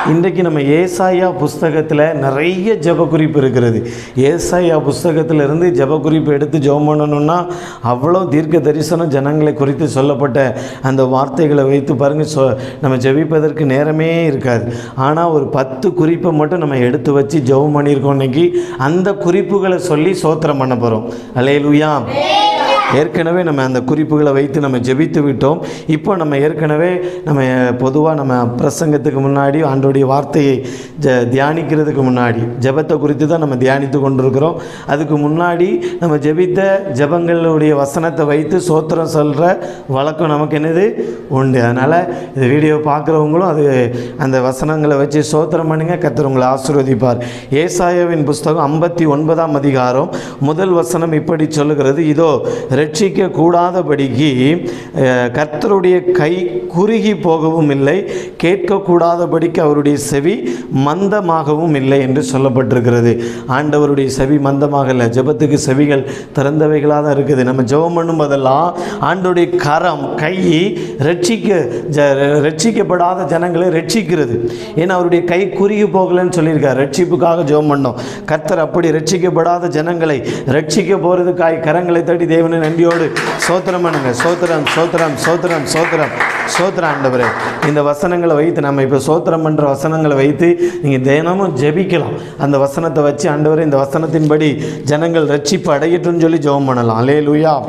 இன்றைக்கு நம்ம ஏசாயா புஸ்தகத்தில் நிறைய ஜெப குறிப்பு இருக்கிறது ஏசாயா புஸ்தகத்துல இருந்து ஜெப குறிப்பு எடுத்து ஜெபம் பண்ணணும்னா அவ்வளோ தீர்க்க தரிசனம் ஜனங்களை குறித்து சொல்லப்பட்ட அந்த வார்த்தைகளை வைத்து பாருங்கள் சொ நம்ம ஜெபிப்பதற்கு நேரமே இருக்காது ஆனால் ஒரு பத்து குறிப்பை மட்டும் நம்ம எடுத்து வச்சு ஜெபம் பண்ணியிருக்கோம் இன்னைக்கு அந்த குறிப்புகளை சொல்லி சோத்திரம் பண்ண போகிறோம் அலையலுயா ஏற்கனவே நம்ம அந்த குறிப்புகளை வைத்து நம்ம ஜெபித்து விட்டோம் இப்போ நம்ம ஏற்கனவே நம்ம பொதுவாக நம்ம பிரசங்கத்துக்கு முன்னாடி ஆண்டோடைய வார்த்தையை ஜ தியானிக்கிறதுக்கு முன்னாடி ஜெபத்தை குறித்து தான் நம்ம தியானித்து கொண்டிருக்கிறோம் அதுக்கு முன்னாடி நம்ம ஜெபித்த ஜெபங்களுடைய வசனத்தை வைத்து சோத்திரம் சொல்கிற வழக்கம் நமக்கு என்னது உண்டு அதனால் இந்த வீடியோ பார்க்குறவங்களும் அது அந்த வசனங்களை வச்சு சோத்திரம் பண்ணுங்க கர்த்தர் உங்களை ஆசீர்வதிப்பார் ஏசாயாவின் புஸ்தகம் ஐம்பத்தி ஒன்பதாம் அதிகாரம் முதல் வசனம் இப்படி சொல்லுகிறது இதோ ரட்சிக்க கூடாதபடிக்கு அஹ், கர்த்தருடைய கை குறுகி போகவும் இல்லை கேட்கக்கூடாதபடிக்கு அவருடைய செவி மந்தமாகவும் இல்லை என்று சொல்லப்பட்டிருக்கிறது ஆண்டவருடைய செவி மந்தமாக இல்லை ஜெபத்துக்கு செவிகள் திறந்தவைகளாக தான் இருக்குது நம்ம ஜெபம் பண்ணும்போதெல்லாம் ஆண்டோடைய கரம் கை ரட்சிக்க ஜ ரட்சிக்கப்படாத ஜனங்களை ரட்சிக்கிறது ஏன்னா அவருடைய கை குறுகி போகலன்னு சொல்லியிருக்கார் ரட்சிப்புக்காக ஜெபம் பண்ணோம் கர்த்தர் அப்படி ரட்சிக்கப்படாத ஜனங்களை ரட்சிக்க போகிறதுக்காய் கரங்களை தட்டி தேவனை நன்றியோடு சோத்திரம் பண்ணுங்க சோத்திரம் சோத்திரம் சோத்திரம் சோத்திரம் சோத்திரம் ஆண்டவரே இந்த வசனங்களை வைத்து நம்ம இப்போ சோத்திரம் பண்ணுற வசனங்களை வைத்து நீங்கள் தினமும் ஜெபிக்கலாம் அந்த வசனத்தை வச்சு ஆண்டவரே இந்த வசனத்தின்படி ஜனங்கள் ரட்சிப்பு அடையட்டும்னு சொல்லி ஜெபம் பண்ணலாம் அலே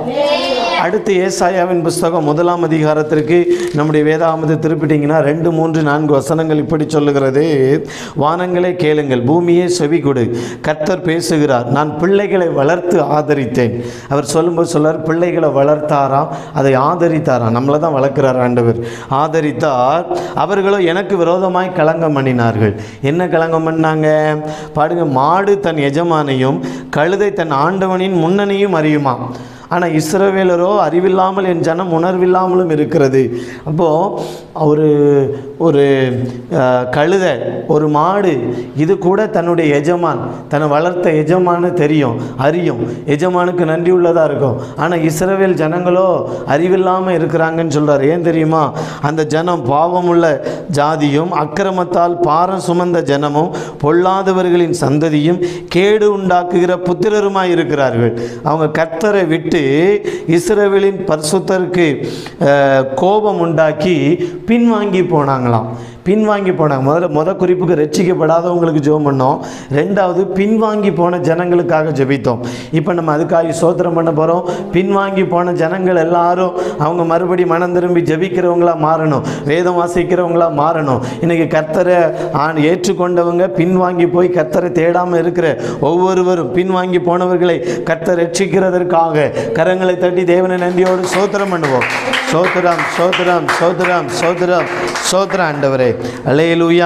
அடுத்து ஏசாயாவின் புஸ்தகம் முதலாம் அதிகாரத்திற்கு நம்முடைய வேதாகமத்தை திருப்பிட்டீங்கன்னா ரெண்டு மூன்று நான்கு வசனங்கள் இப்படி சொல்லுகிறது வானங்களே கேளுங்கள் பூமியே செவி கொடு கர்த்தர் பேசுகிறார் நான் பிள்ளைகளை வளர்த்து ஆதரித்தேன் அவர் சொல்லும்போது சொல்லார் பிள்ளைகளை வளர்த்தாராம் அதை ஆதரித்தாராம் நம்மளை தான் வளர்க்கிறார் ஆண்டவர் ஆதரித்தார் அவர்களோ எனக்கு விரோதமாய் களங்கம் பண்ணினார்கள் என்ன களங்கம் பண்ணாங்க பாடுங்க மாடு தன் எஜமானையும் கழுதை தன் ஆண்டவனின் முன்னணியும் அறியுமா ஆனால் இஸ்ரவேலரோ அறிவில்லாமல் என் ஜனம் உணர்வில்லாமலும் இருக்கிறது அப்போது ஒரு ஒரு அஹ், கழுதை ஒரு மாடு இது கூட தன்னுடைய எஜமான் தன்னை வளர்த்த எஜமானு தெரியும் அறியும் எஜமானுக்கு நன்றி உள்ளதாக இருக்கும் ஆனால் இஸ்ரவேல் ஜனங்களோ அறிவில்லாமல் இருக்கிறாங்கன்னு சொல்கிறார் ஏன் தெரியுமா அந்த ஜனம் பாவமுள்ள ஜாதியும் அக்கிரமத்தால் பாரம் சுமந்த ஜனமும் பொல்லாதவர்களின் சந்ததியும் கேடு உண்டாக்குகிற புத்திரருமாய் இருக்கிறார்கள் அவங்க கர்த்தரை விட்டு இஸ்ரவேலின் பரிசுத்தருக்கு அஹ், கோபம் உண்டாக்கி பின்வாங்கி போனாங்களாம் பின்வாங்கி போனாங்க முதல்ல முத குறிப்புக்கு ரட்சிக்கப்படாதவங்களுக்கு ஜெபம் பண்ணோம் ரெண்டாவது பின்வாங்கி போன ஜனங்களுக்காக ஜெபித்தோம் இப்போ நம்ம அதுக்காக சோத்திரம் பண்ண போகிறோம் பின்வாங்கி போன ஜனங்கள் எல்லாரும் அவங்க மறுபடி மனம் திரும்பி ஜெபிக்கிறவங்களா மாறணும் வேதம் வாசிக்கிறவங்களா மாறணும் இன்னைக்கு கர்த்தரை ஆண் ஏற்றுக்கொண்டவங்க பின்வாங்கி போய் கர்த்தரை தேடாமல் இருக்கிற ஒவ்வொருவரும் பின்வாங்கி போனவர்களை கர்த்தர் ரட்சிக்கிறதற்காக கரங்களை தட்டி தேவனை நன்றியோடு சோத்திரம் பண்ணுவோம் சோத்திரம் சோத்திரம் சோத்திரம் சோத்திரம் சோத்திரம் ஆண்டவரே அலையலூயா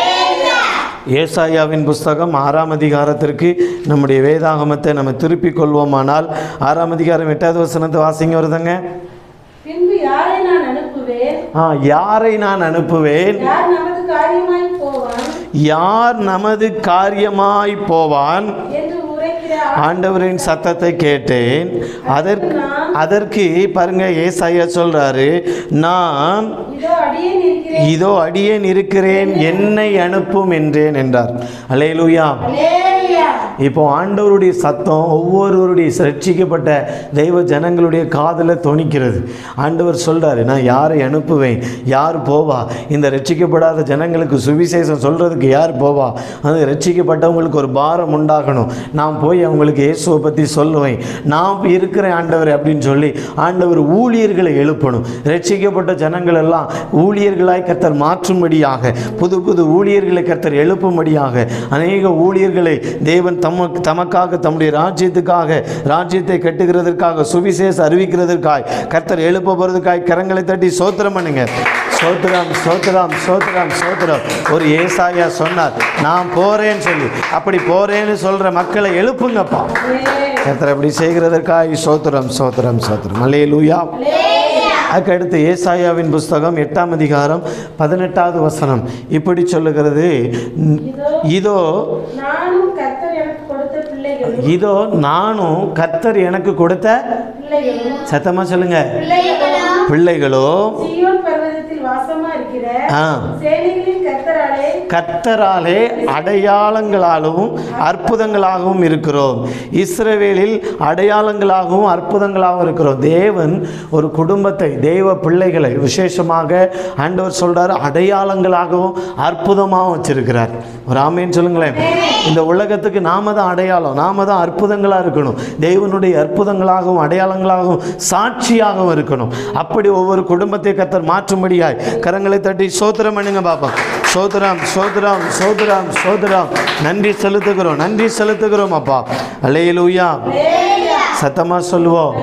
ஏசாயாவின் புஸ்தகம் ஆறாம் அதிகாரத்திற்கு நம்முடைய வேதாகமத்தை நம்ம திருப்பிக் கொள்வோமானால் ஆறாம் அதிகாரம் எட்டாவது வசனத்தை வாசிங்க வருதுங்க பின்பு யாரை நான் அனுப்புவேன் ஆ யாரை நான் அனுப்புவேன் யார் நமது காரியமாய் போவான் யார் நமது காரியமாய் போவான் என்று உரைக்கிற ஆண்டவரின் சத்தத்தை கேட்டேன் அதற்கு அதற்கு பாருங்க ஏசாயா சொல்றாரு நான் இதோ அடியேன் இருக்கிறேன் இதோ அடியேன் இருக்கிறேன் என்னை அனுப்பும் என்றேன் என்றார் அலேலூயா அல்லேலூயா. இப்போ ஆண்டவருடைய சத்தம் ஒவ்வொருவருடைய ரட்சிக்கப்பட்ட தெய்வ ஜனங்களுடைய காதில் தொனிக்கிறது ஆண்டவர் சொல்றாரு நான் யாரை அனுப்புவேன் யார் போவா இந்த ரட்சிக்கப்படாத ஜனங்களுக்கு சுவிசேஷம் சொல்றதுக்கு யார் போவா அது ரட்சிக்கப்பட்டவங்களுக்கு ஒரு பாரம் உண்டாகணும் நான் போய் அவங்களுக்கு இயேசுவை பற்றி சொல்லுவேன் நான் இருக்கிறேன் ஆண்டவர் அப்படின்னு சொல்லி ஆண்டவர் ஊழியர்களை எழுப்பணும் ரட்சிக்கப்பட்ட ஜனங்கள் எல்லாம் ஊழியர்களாய் கர்த்தர் மாற்றும்படியாக புது புது ஊழியர்களை கர்த்தர் எழுப்பும்படியாக அநேக ஊழியர்களை தேவன் தமக்கு தமக்காக தம்முடைய ராஜ்யத்துக்காக ராஜ்யத்தை கட்டுகிறதற்காக சுவிசேஷ அறிவிக்கிறதற்காய் கர்த்தர் எழுப்ப போகிறதுக்காய் கரங்களை தட்டி சோத்திரம் பண்ணுங்க சோத்திரம் சோத்திரம் சோத்திரம் சோத்திரம் ஒரு ஏசாயா சொன்னார் நான் போறேன்னு சொல்லி அப்படி போறேன்னு சொல்ற மக்களை எழுப்புங்கப்பா கர்த்தர் அப்படி செய்கிறதற்காய் சோத்திரம் சோத்திரம் சோத்திரம் அல்லேலூயா அதுக்கு அடுத்து ஏசாயாவின் புஸ்தகம் எட்டாம் அதிகாரம் பதினெட்டாவது வசனம் இப்படி சொல்லுகிறது இதோ நானும் கர்த்தர் எனக்கு கொடுத்த பிள்ளைகளும் இதோ நானும் கர்த்தர் எனக்கு கொடுத்த பிள்ளைகளும் சத்தமா சொல்லுங்க பிள்ளைகளும் பிள்ளைகளோ சீயோன் பர்வதத்தில் வாசமா இருக்கிற ஆ சேனைகளின் கர்த்தராலே கர்த்தராலே அடையாளங்களாலும் அற்புதங்களாகவும் இருக்கிறோம் இஸ்ரவேலில் அடையாளங்களாகவும் அற்புதங்களாகவும் இருக்கிறோம் தேவன் ஒரு குடும்பத்தை தெய்வ பிள்ளைகளை விசேஷமாக ஆண்டவர் சொல்றாரு அடையாளங்களாகவும் அற்புதமாகவும் வச்சிருக்கிறார் ஒரு ஆமேன்னு சொல்லுங்களேன் இந்த உலகத்துக்கு நாம தான் அடையாளம் நாம தான் அற்புதங்களாக இருக்கணும் தேவனுடைய அற்புதங்களாகவும் அடையாளங்களாகவும் சாட்சியாகவும் இருக்கணும் அப்படி ஒவ்வொரு குடும்பத்தை கத்தர் மாற்றும்படியாய் கரங்களை தட்டி சோத்திரம் பண்ணுங்க பாப்பா சோதரம் சோதரம் சோதரம் சோதரம் நன்றி செலுத்துகிறோம் நன்றி செலுத்துகிறோம் அப்பா அலையிலூயா சத்தமா சொல்லுவோம்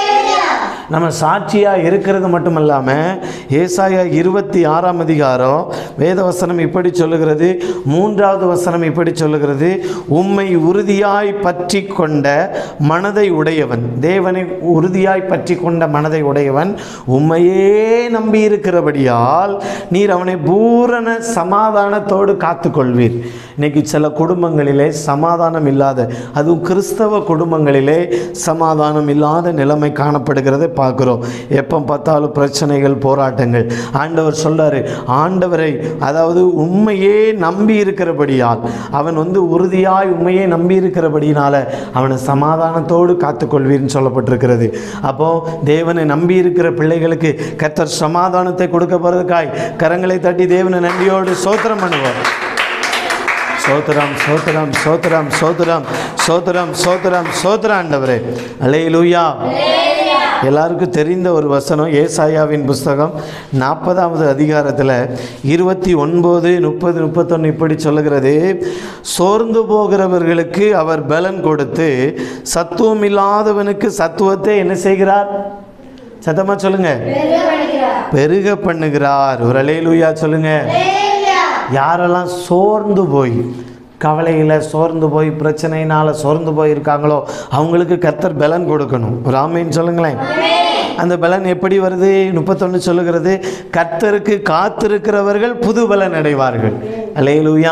நம்ம சாட்சியாக இருக்கிறது மட்டும் இல்லாமல் ஏசாயா இருபத்தி ஆறாம் அதிகாரம் வேத வசனம் இப்படி சொல்லுகிறது மூன்றாவது வசனம் இப்படி சொல்லுகிறது உம்மை உறுதியாய் பற்றி கொண்ட மனதை உடையவன் தேவனை உறுதியாய் பற்றி கொண்ட மனதை உடையவன் உம்மையே நம்பி இருக்கிறபடியால் நீர் அவனை பூரண சமாதானத்தோடு காத்துக்கொள்வீர் இன்னைக்கு சில குடும்பங்களிலே சமாதானம் இல்லாத அதுவும் கிறிஸ்தவ குடும்பங்களிலே சமாதானம் இல்லாத நிலைமை காணப்படுகிறதை பார்க்குறோம் எப்போ பார்த்தாலும் பிரச்சனைகள் போராட்டங்கள் ஆண்டவர் சொல்றாரு ஆண்டவரை அதாவது உண்மையே நம்பி இருக்கிறபடியால் அவன் வந்து உறுதியாய் உண்மையே நம்பி இருக்கிறபடினால அவனை சமாதானத்தோடு காத்துக்கொள்வீர்னு சொல்லப்பட்டிருக்கிறது அப்போ தேவனை நம்பி இருக்கிற பிள்ளைகளுக்கு கத்தர் சமாதானத்தை கொடுக்க போறதுக்காய் கரங்களை தட்டி தேவனை நன்றியோடு சோத்திரம் பண்ணுவார் சோத்திரம் சோத்திரம் சோத்திரம் சோத்திரம் சோத்திரம் சோத்திரம் சோத்திரம் ஆண்டவரே அலையிலூயா எல்லாருக்கும் தெரிந்த ஒரு வசனம் ஏசாயாவின் புஸ்தகம் நாற்பதாவது அதிகாரத்தில் இருபத்தி ஒன்பது முப்பது முப்பத்தொன்று இப்படி சொல்லுகிறது சோர்ந்து போகிறவர்களுக்கு அவர் பலன் கொடுத்து சத்துவம் இல்லாதவனுக்கு சத்துவத்தை என்ன செய்கிறார் சத்தமா சொல்லுங்க பெருக பண்ணுகிறார் ஒரு அலையிலூயா சொல்லுங்க யாரெல்லாம் சோர்ந்து போய் கவலையில் சோர்ந்து போய் பிரச்சனையினால் சோர்ந்து போய் இருக்காங்களோ அவங்களுக்கு கர்த்தர் பலன் கொடுக்கணும் ஒரு ஆமைன்னு சொல்லுங்களேன் அந்த பலன் எப்படி வருது முப்பத்தொன்று சொல்லுகிறது கர்த்தருக்கு காத்திருக்கிறவர்கள் புது பலன் அடைவார்கள் அலையலூயா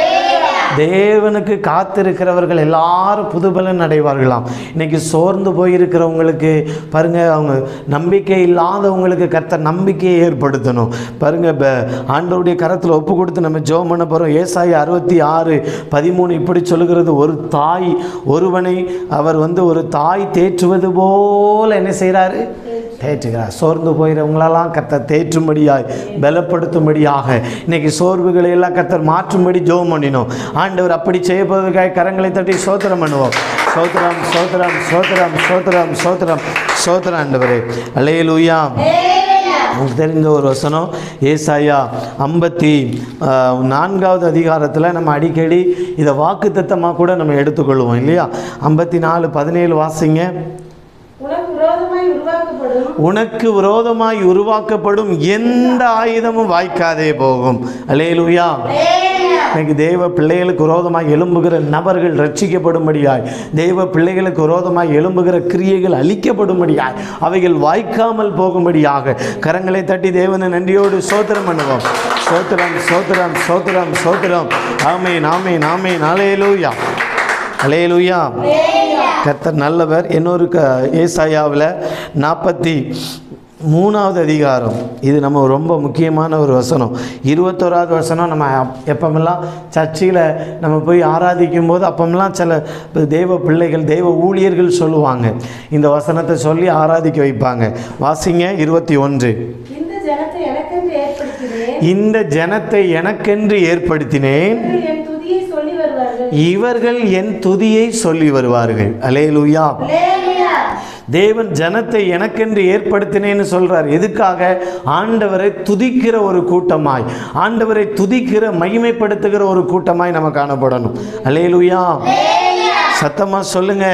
தேவனுக்கு காத்திருக்கிறவர்கள் எல்லாரும் புது பலன் அடைவார்களாம் இன்னைக்கு சோர்ந்து போயிருக்கிறவங்களுக்கு பாருங்க அவங்க நம்பிக்கை இல்லாதவங்களுக்கு கர்த்தர் நம்பிக்கையை ஏற்படுத்தணும் பாருங்க ப- ஆண்டவருடைய கரத்தில் ஒப்பு கொடுத்து நம்ம ஜெபம் பண்ண போகிறோம் ஏசாயி அறுபத்தி ஆறு பதிமூணு இப்படி சொல்லுகிறது ஒரு தாய் ஒருவனை அவர் வந்து ஒரு தாய் தேற்றுவது போல என்ன செய்கிறாரு தேற்றுகிறார் சோர்ந்து போயிறவங்களெல்லாம் கர்த்தர் தேற்றும்படியாய் பலப்படுத்தும்படியாக இன்னைக்கு சோர்வுகளை எல்லாம் கர்த்தர் மாற்றும்படி ஜெபம் பண்ணினோம் ஆண்டவர் அப்படி செய்யப்படுவதற்காக கரங்களை தட்டி சோத்திரம் பண்ணுவோம் சோத்திரம் சோத்திரம் சோத்திரம் சோத்திரம் சோத்திரம் சோத்திரம் ஆண்டவரே அலையலூயா உங்களுக்கு தெரிந்த ஒரு வசனம் ஏசாயா ஐம்பத்தி ஆஹ், நான்காவது அதிகாரத்தில் நம்ம அடிக்கடி இதை வாக்குத்தத்தமாக கூட நம்ம எடுத்துக்கொள்வோம் இல்லையா ஐம்பத்தி நாலு பதினேழு வாசிங்க உனக்கு விரோதமாய் உருவாக்கப்படும் உனக்கு விரோதமாய் உருவாக்கப்படும் எந்த ஆயுதமும் வாய்க்காதே போகும் அலேலுயா இன்னைக்கு தேவ பிள்ளைகளுக்கு விரோதமாய் எழும்புகிற நபர்கள் ரட்சிக்கப்படும்படியாய் தேவ பிள்ளைகளுக்கு விரோதமாய் எழும்புகிற கிரியைகள் அழிக்கப்படும்படியாய் அவைகள் வாய்க்காமல் போகும்படியாக கரங்களை தட்டி தேவனை நன்றியோடு சோத்திரம் பண்ணுவோம் சோத்திரம் சோத்திரம் சோத்திரம் சோத்திரம் ஆமே நாமே நாமே நாளேலூயா அலேலூயா கர்த்தர் நல்லவர் இன்னொரு க ஏசாயாவில் நாற்பத்தி மூணாவது அதிகாரம் இது நம்ம ரொம்ப முக்கியமான ஒரு வசனம் இருபத்தோராவது வசனம் நம்ம அப்- எப்பமெல்லாம் சர்ச்சில் நம்ம போய் ஆராதிக்கும் போது அப்பமெல்லாம் சில தெய்வ பிள்ளைகள் தெய்வ ஊழியர்கள் சொல்லுவாங்க இந்த வசனத்தை சொல்லி ஆராதிக்க வைப்பாங்க வாசிங்க இருபத்தி ஒன்று இந்த ஜனத்தை எனக்கென்று ஏற்படுத்தினேன் இந்த ஜனத்தை எனக்கென்று ஏற்படுத்தினேன் இவர்கள் என் துதியை சொல்லி வருவார்கள் இவர்கள் என் துதியை சொல்லி வருவார்கள் அலேலுயா தேவன் ஜனத்தை எனக்கென்று ஏற்படுத்தினேன்னு சொல்றார் எதுக்காக ஆண்டவரை துதிக்கிற ஒரு கூட்டமாய் ஆண்டவரை துதிக்கிற மகிமைப்படுத்துகிற ஒரு கூட்டமாய் நம்ம காணப்படணும் அலேலுயா சத்தமா சொல்லுங்க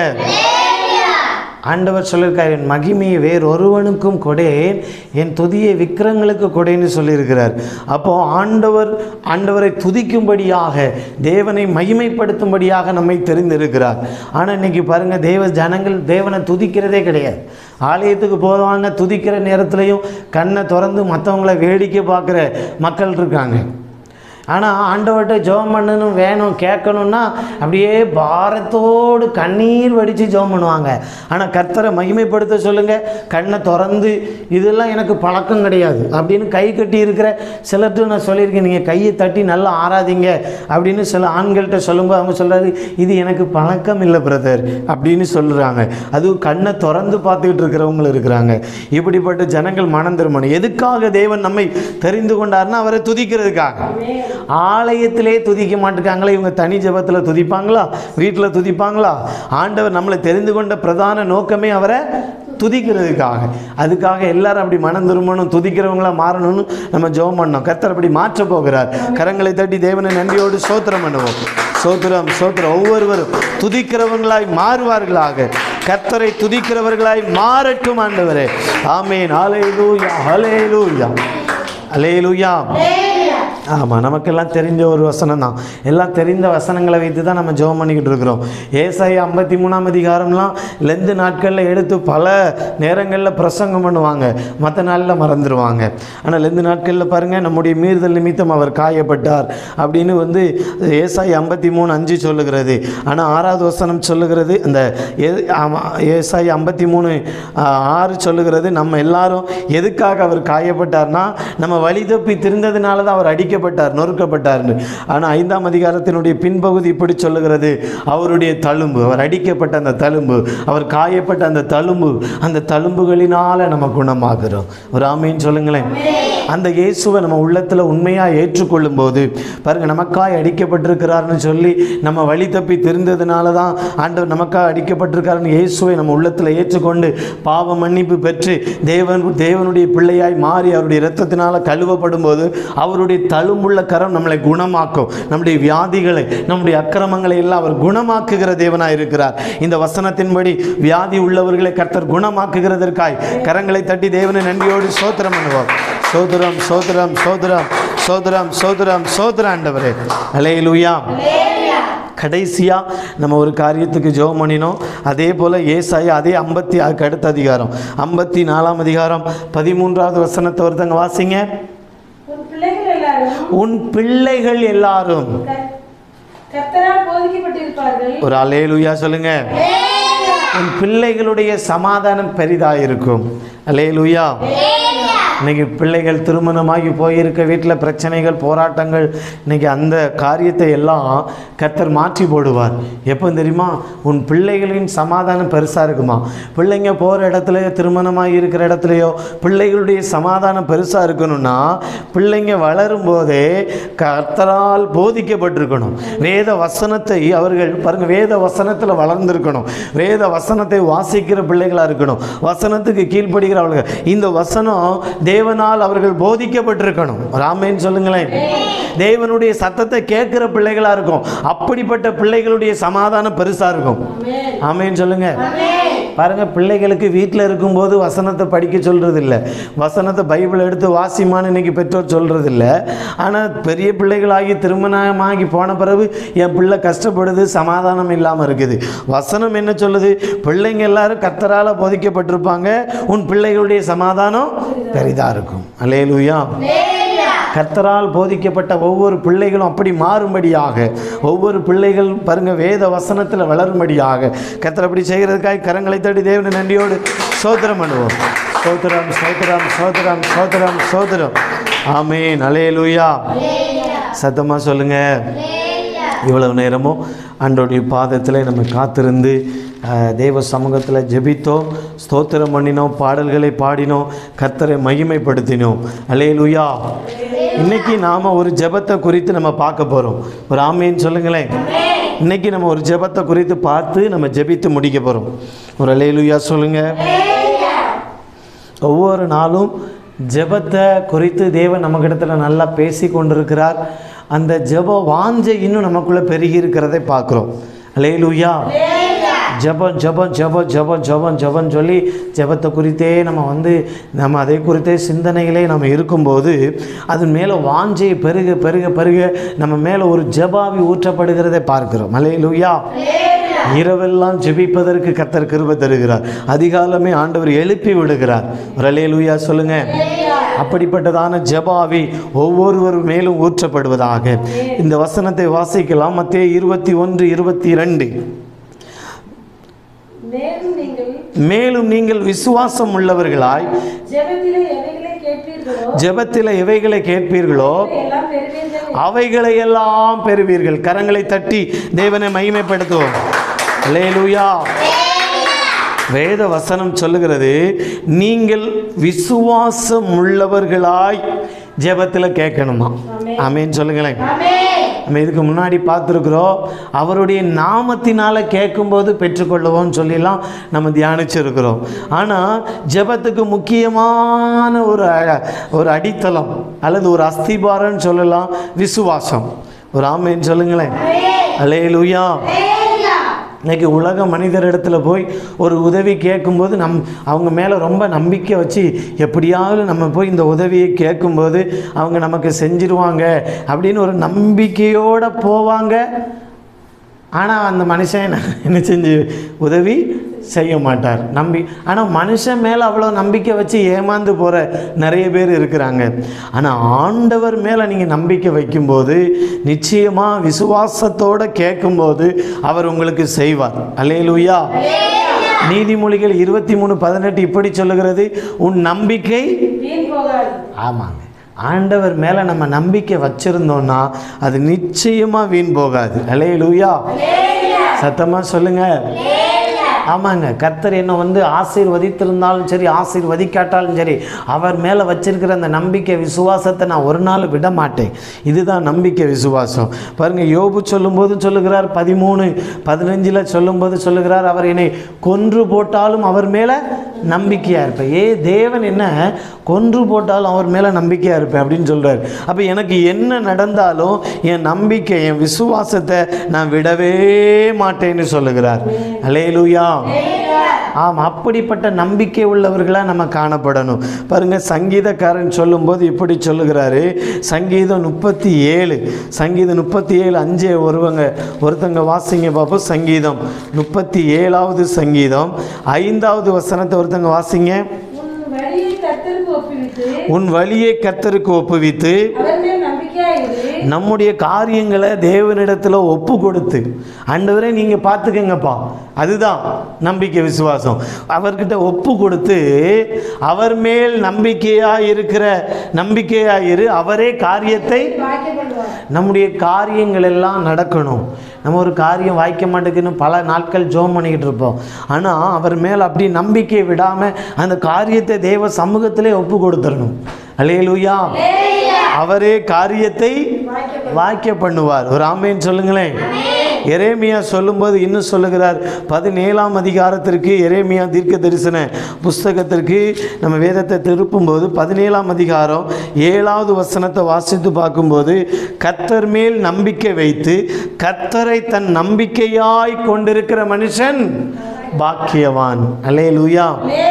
ஆண்டவர் சொல்லியிருக்கார் என் மகிமையை வேறொருவனுக்கும் கொடேன் என் துதியை விக்கிரங்களுக்கு கொடேன்னு சொல்லியிருக்கிறார் அப்போ ஆண்டவர் ஆண்டவரை துதிக்கும்படியாக தேவனை மகிமைப்படுத்தும்படியாக நம்மை தெரிந்திருக்கிறார் ஆனால் இன்னைக்கு பாருங்க தேவ ஜனங்கள் தேவனை துதிக்கிறதே கிடையாது ஆலயத்துக்கு போவாங்க துதிக்கிற நேரத்துலையும் கண்ணை திறந்து மற்றவங்கள வேடிக்கை பார்க்குற மக்கள் இருக்காங்க ஆனால் ஆண்டவர்கிட்ட ஜெபம் பண்ணணும் வேணும் கேட்கணும்னா அப்படியே பாரத்தோடு கண்ணீர் வடித்து ஜெபம் பண்ணுவாங்க ஆனால் கர்த்தரை மகிமைப்படுத்த சொல்லுங்கள் கண்ணை திறந்து இதெல்லாம் எனக்கு பழக்கம் கிடையாது அப்படின்னு கை கட்டி இருக்கிற சிலர்கிட்ட நான் சொல்லியிருக்கேன் நீங்கள் கையை தட்டி நல்லா ஆராதிங்க அப்படின்னு சில ஆண்கள்கிட்ட சொல்லும்போது அவங்க சொல்கிறாரு இது எனக்கு பழக்கம் இல்லை பிரதர் அப்படின்னு சொல்கிறாங்க அதுவும் கண்ணை திறந்து பார்த்துக்கிட்டு இருக்கிறவங்களும் இருக்கிறாங்க இப்படிப்பட்ட ஜனங்கள் மனம் திரும்பணும் எதுக்காக தேவன் நம்மை தெரிந்து கொண்டார்னா அவரை துதிக்கிறதுக்காக ஆலயத்திலே துதிக்க மாட்டேங்காங்களே இவங்க தனி ஜெபத்தில் துதிப்பாங்களா வீட்டில் துதிப்பாங்களா ஆண்டவர் நம்மளை தெரிந்து கொண்ட பிரதான நோக்கமே அவரை துதிக்கிறதுக்காக அதுக்காக எல்லாரும் அப்படி மனம் திரும்பணும் துதிக்கிறவங்களா மாறணும்னு நம்ம ஜெபம் பண்ணோம் கர்த்தர் அப்படி மாற்ற போகிறார் கரங்களை தட்டி தேவனை நன்றியோடு சோத்திரம் பண்ணுவோம் சோத்திரம் சோத்திரம் ஒவ்வொருவரும் துதிக்கிறவங்களாய் மாறுவார்களாக கர்த்தரை துதிக்கிறவர்களாய் மாறட்டும் ஆண்டவரே ஆமேன் ஹalleluya ஹalleluya ஹalleluya ஆமாம் நமக்கெல்லாம் தெரிஞ்ச ஒரு வசனம் தான் எல்லாம் தெரிந்த வசனங்களை வைத்து தான் நம்ம ஜெபம் பண்ணிக்கிட்டு இருக்கிறோம் ஏசாய் ஐம்பத்தி மூணாம் அதிகாரம்லாம் லெந்து நாட்களில் எடுத்து பல நேரங்களில் பிரசங்கம் பண்ணுவாங்க மற்ற நாளில் மறந்துடுவாங்க ஆனால் லெந்து நாட்களில் பாருங்கள் நம்முடைய மீறுதல் நிமித்தம் அவர் காயப்பட்டார் அப்படின்னு வந்து ஏசாய் ஐம்பத்தி மூணு அஞ்சு சொல்லுகிறது ஆனால் ஆறாவது வசனம் சொல்லுகிறது அந்த ஏ- ஆமா, ஏசாய் ஐம்பத்தி மூணு ஆறு சொல்லுகிறது நம்ம எல்லாரும் எதுக்காக அவர் காயப்பட்டார்னா நம்ம வழி தப்பி திருந்ததுனால தான் அவர் அடிக்கப்பட்டார் நொறுக்கப்பட்டார்னு ஆனால் ஐந்தாம் அதிகாரத்தினுடைய பின்பகுதி இப்படி சொல்லுகிறது அவருடைய தழும்பு அவர் அடிக்கப்பட்ட அந்த தழும்பு அவர் காயப்பட்ட அந்த தழும்பு அந்த தழும்புகளினால நம்ம குணமாகிறோம் ஒரு ஆமைன்னு சொல்லுங்களேன் அந்த இயேசுவை நம்ம உள்ளத்தில் உண்மையாக ஏற்றுக்கொள்ளும் போது பாருங்க நமக்காய் அடிக்கப்பட்டிருக்கிறார்னு சொல்லி நம்ம வழி தப்பி தெரிந்ததுனால தான் ஆண்டவர் நமக்காக அடிக்கப்பட்டிருக்காருன்னு இயேசுவை நம்ம உள்ளத்தில் ஏற்றுக்கொண்டு பாவ மன்னிப்பு பெற்று தேவன் தேவனுடைய பிள்ளையாய் மாறி அவருடைய இரத்தத்தினால கழுவப்படும் போது அவருடைய தழும்புள்ள கரம் நம்மளை குணமாக்கும் நம்முடைய வியாதிகளை நம்முடைய அக்கிரமங்களை எல்லாம் அவர் குணமாக்குகிற தேவனாய் இருக்கிறார் இந்த வசனத்தின்படி வியாதி உள்ளவர்களை கர்த்தர் குணமாக்குகிறதற்காய் கரங்களை தட்டி தேவனை நன்றியோடு சோத்திரம் பண்ணுவோம் சோதரம் சோதரம் சோதரம் சோதரம் சோதரம் சோதர ஆண்டவரே அலையிலுயா கடைசியாக நம்ம ஒரு காரியத்துக்கு ஜெபம் பண்ணினோம் அதே போல் ஏசாயா அதே ஐம்பத்தி அதுக்கு அடுத்த அதிகாரம் ஐம்பத்தி நாலாம் அதிகாரம் பதிமூன்றாவது வசனத்தை ஒருத்தங்க வாசிங்க உன் பிள்ளைகள் எல்லாரும் உன் பிள்ளைகள் எல்லாரும் கர்- கர்த்தரால் போதிக்கப்பட்டிருப்பார்கள் ஒரு அலேலுயா சொல்லுங்க உன் பிள்ளைகளுடைய சமாதானம் பெரிதாக இருக்கும் அலேலுயா இன்னைக்கு பிள்ளைகள் திருமணமாகி போயிருக்க வீட்டில் பிரச்சனைகள் போராட்டங்கள் இன்னைக்கு அந்த காரியத்தை எல்லாம் கர்த்தர் மாற்றி போடுவார் எப்போ தெரியுமா உன் பிள்ளைகளின் சமாதானம் பெருசாக இருக்குமா பிள்ளைங்க போகிற இடத்துலையோ திருமணமாகி இருக்கிற இடத்துலையோ பிள்ளைகளுடைய சமாதானம் பெருசாக இருக்கணும்னா பிள்ளைங்க வளரும் போதே கர்த்தரால் போதிக்கப்பட்டிருக்கணும் வேத வசனத்தை அவர்கள் பாருங்க வேத வசனத்தில் வளர்ந்திருக்கணும் வேத வசனத்தை வாசிக்கிற பிள்ளைகளாக இருக்கணும் வசனத்துக்கு கீழ்ப்படுகிற அவர்கள் இந்த வசனம் தேவனால் அவர்கள் போதிக்கப்பட்டிருக்கணும் ராமேன்னு சொல்லுங்களேன் தேவனுடைய சத்தத்தை கேட்கிற பிள்ளைகளாக இருக்கும் அப்படிப்பட்ட பிள்ளைகளுடைய சமாதானம் பெருசாக இருக்கும் ஆமேன்னு சொல்லுங்க பாருங்க பிள்ளைகளுக்கு வீட்டில் இருக்கும்போது வசனத்தை படிக்க சொல்றது இல்ல வசனத்தை பைபிள் எடுத்து வாசிமான்னு இன்னைக்கு பெற்றோர் சொல்றது இல்ல ஆனால் பெரிய பிள்ளைகளாகி திருமணமாகி போன பிறகு என் பிள்ளை கஷ்டப்படுது சமாதானம் இல்லாமல் இருக்குது வசனம் என்ன சொல்லுது பிள்ளைங்க எல்லாரும் கத்தரால் போதிக்கப்பட்டிருப்பாங்க உன் பிள்ளைகளுடைய சமாதானம் பெரிதாக இருக்கும் அலேலுயா கர்த்தரால் போதிக்கப்பட்ட ஒவ்வொரு பிள்ளைகளும் அப்படி மாறும்படியாக ஒவ்வொரு பிள்ளைகள் பாருங்க வேத வசனத்தில் வளரும்படியாக கர்த்தர் அப்படி செய்கிறதுக்காக கரங்களை தட்டி தேவனை நன்றியோடு சோத்திரம் பண்ணுவோம் சோத்திரம் சோத்திரம் சோத்திரம் சோத்திரம் சோத்திரம் ஆமேன் அலேலுயா சத்தமாக சொல்லுங்க இவ்வளவு நேரமும் ஆண்டோடைய பாதத்தில் நம்ம காத்திருந்து அஹ், தேவ சமூகத்தில் ஜெபித்தோம் ஸ்தோத்திரம் பண்ணினோம் பாடல்களை பாடினோம் கர்த்தரை மகிமைப்படுத்தினோம் அலேலுயா இன்னைக்கு நாம் ஒரு ஜெபத்தை குறித்து நம்ம பார்க்க போகிறோம் ஒரு ஆமேன்னு சொல்லுங்களேன் இன்னைக்கு நம்ம ஒரு ஜெபத்தை குறித்து பார்த்து நம்ம ஜெபித்து முடிக்க போகிறோம் ஒரு அலேலுயா சொல்லுங்கள் ஒவ்வொரு நாளும் ஜெபத்தை குறித்து தேவன் நம்மக்கிடத்துல நல்லா பேசி கொண்டிருக்கிறார் அந்த ஜெப வாஞ்சை இன்னும் நமக்குள்ளே பெருகி இருக்கிறதை பார்க்குறோம் அலேலுயா ஜெபம் ஜெபம் ஜெபம் ஜெபம் ஜெபம் ஜெபம் சொல்லி ஜெபத்தை குறித்தே நம்ம வந்து நம்ம அதை குறித்தே சிந்தனைகளே நம்ம இருக்கும்போது அதன் மேலே வாஞ்சை பெருக பெருக பெருக நம்ம மேலே ஒரு ஜெபாவி ஊற்றப்படுகிறதை பார்க்கிறோம் அலேலுயா இரவெல்லாம் ஜெபிப்பதற்கு கர்த்தர் கிருபை தருகிறார் அதிகாலமே ஆண்டவர் எழுப்பி விடுகிறார் ஒரு அலேலுயா சொல்லுங்க அப்படிப்பட்டதான ஜெபாவி ஒவ்வொருவர் மேலும் ஊற்றப்படுவதாக இந்த வசனத்தை வாசிக்கலாம் மத்திய இருபத்தி ஒன்று இருபத்தி ரெண்டு மேலும் நீங்கள் மேலும் நீங்கள் விசுவாசம் உள்ளவர்களாய் ஜெபத்திலே எவைகளை கேட்பீர்களோ ஜெபத்தில் எவைகளை கேட்பீர்களோ எல்லாம் பெறுவீர்கள் அவைகளை எல்லாம் பெறுவீர்கள் கரங்களை தட்டி தேவனை மகிமைப்படுத்துவோம் அல்லேலூயா வேத வசனம் சொல்லுகிறது நீங்கள் விசுவாசம் உள்ளவர்களாய் ஜெபத்தில் கேட்கணுமா ஆமேன்னு சொல்லுங்களேன் நம்ம இதுக்கு முன்னாடி பார்த்துருக்குறோம் அவருடைய நாமத்தினால கேட்கும்போது பெற்றுக்கொள்ளுவோம்னு சொல்லிலாம் நம்ம தியானிச்சிருக்கிறோம் ஆனால் ஜெபத்துக்கு முக்கியமான ஒரு அ- ஒரு அடித்தளம் அல்லது ஒரு அஸ்திபாரம்னு சொல்லலாம் விசுவாசம் ஒரு ஆமேன்னு சொல்லுங்களேன் அலேலுயா இன்னைக்கு உலக மனிதரிடத்துல போய் ஒரு உதவி கேட்கும்போது நம் அவங்க மேலே ரொம்ப நம்பிக்கை வச்சு எப்படியாவது நம்ம போய் இந்த உதவியை கேட்கும்போது அவங்க நமக்கு செஞ்சிருவாங்க அப்படின்னு ஒரு நம்பிக்கையோடு போவாங்க ஆனால் அந்த மனுஷன் என்ன செஞ்சு உதவி செய்ய மாட்டார் நம்பி ஆனால் மனுஷன் மேலே அவ்வளோ நம்பிக்கை வச்சு ஏமாந்து போகிற நிறைய பேர் இருக்கிறாங்க ஆனால் ஆண்டவர் மேலே நீங்கள் நம்பிக்கை வைக்கும்போது நிச்சயமாக விசுவாசத்தோடு கேட்கும்போது அவர் உங்களுக்கு செய்வார் அல்லேலூயா நீதிமொழிகள் இருபத்தி மூணு பதினெட்டு இப்படி சொல்லுகிறது உன் நம்பிக்கை வீண் போகாது ஆமாங்க ஆண்டவர் மேலே நம்ம நம்பிக்கை வச்சிருந்தோம்னா அது நிச்சயமாக வீண் போகாது அலையலூயா சத்தமாக சொல்லுங்க ஆமாங்க கர்த்தர் என்னை வந்து ஆசீர்வதித்திருந்தாலும் சரி ஆசீர்வதிக்காட்டாலும் சரி அவர் மேலே வச்சிருக்கிற அந்த நம்பிக்கை விசுவாசத்தை நான் ஒரு நாள் விட மாட்டேன் இதுதான் நம்பிக்கை விசுவாசம் பாருங்க யோபு சொல்லும்போது சொல்லுகிறார் பதிமூணு பதினஞ்சில் சொல்லும்போது சொல்லுகிறார் அவர் என்னை கொன்று போட்டாலும் அவர் மேலே நம்பிக்கையாக இருப்பேன் ஏ தேவன் என்ன கொன்று போட்டாலும் அவர் மேலே நம்பிக்கையாக இருப்பேன் அப்படின்னு சொல்கிறார் அப்போ எனக்கு என்ன நடந்தாலும் என் நம்பிக்கை என் விசுவாசத்தை நான் விடவே மாட்டேன்னு சொல்லுகிறார் அலேலுயா ஆம் அப்படிப்பட்ட நம்பிக்கை உள்ளவர்களாக நம்ம காணப்படணும் பாருங்க சங்கீதக்காரன் சொல்லும்போது இப்படி சொல்லுகிறாரு சங்கீதம் முப்பத்தி ஏழு சங்கீதம் முப்பத்தி ஏழு அஞ்சே ஒருவங்க ஒருத்தங்க வாசிங்க பார்ப்போம் சங்கீதம் முப்பத்தி ஏழாவது சங்கீதம் ஐந்தாவது வசனத்தை ஒருத்தங்க வாசிங்க உன் வழியை கர்த்தருக்கு ஒப்புவித்து உன் வழியை கர்த்தருக்கு ஒப்புவித்து அவர் மேல் நம்பிக்கையாயிரு நம்முடைய காரியங்களை தேவனிடத்தில் ஒப்பு கொடுத்து ஆண்டவரே நீங்கள் பார்த்துக்கங்கப்பா அதுதான் நம்பிக்கை விசுவாசம் அவர்கிட்ட ஒப்பு கொடுத்து அவர் மேல் நம்பிக்கையாக இருக்கிற நம்பிக்கையாக இரு அவரே காரியத்தை வாக்கியப்படுவார் நம்முடைய காரியங்கள் எல்லாம் நடக்கணும் நம்ம ஒரு காரியம் வாய்க்க மாட்டேங்குன்னு பல நாட்கள் ஜோம் பண்ணிக்கிட்டு இருப்போம் ஆனால் அவர் மேல் அப்படி நம்பிக்கையை விடாமல் அந்த காரியத்தை தேவ சமூகத்திலே ஒப்பு கொடுத்துடணும் அலையலூயா அவரே காரியத்தை வாய்க்க பண்ணுவார் ஒரு ஆமேன்னு சொல்லுங்களேன் எரேமியா சொல்லும்போது இன்னும் சொல்லுகிறார் பதினேழாம் அதிகாரத்திற்கு எரேமியா தீர்க்க தரிசன புஸ்தகத்திற்கு நம்ம வேதத்தை திருப்பும்போது பதினேழாம் அதிகாரம் ஏழாவது வசனத்தை வாசித்து பார்க்கும்போது கத்தர் மேல் நம்பிக்கை வைத்து கத்தரை தன் நம்பிக்கையாய் கொண்டிருக்கிற மனுஷன் பாக்கியவான் அல்லே லூயா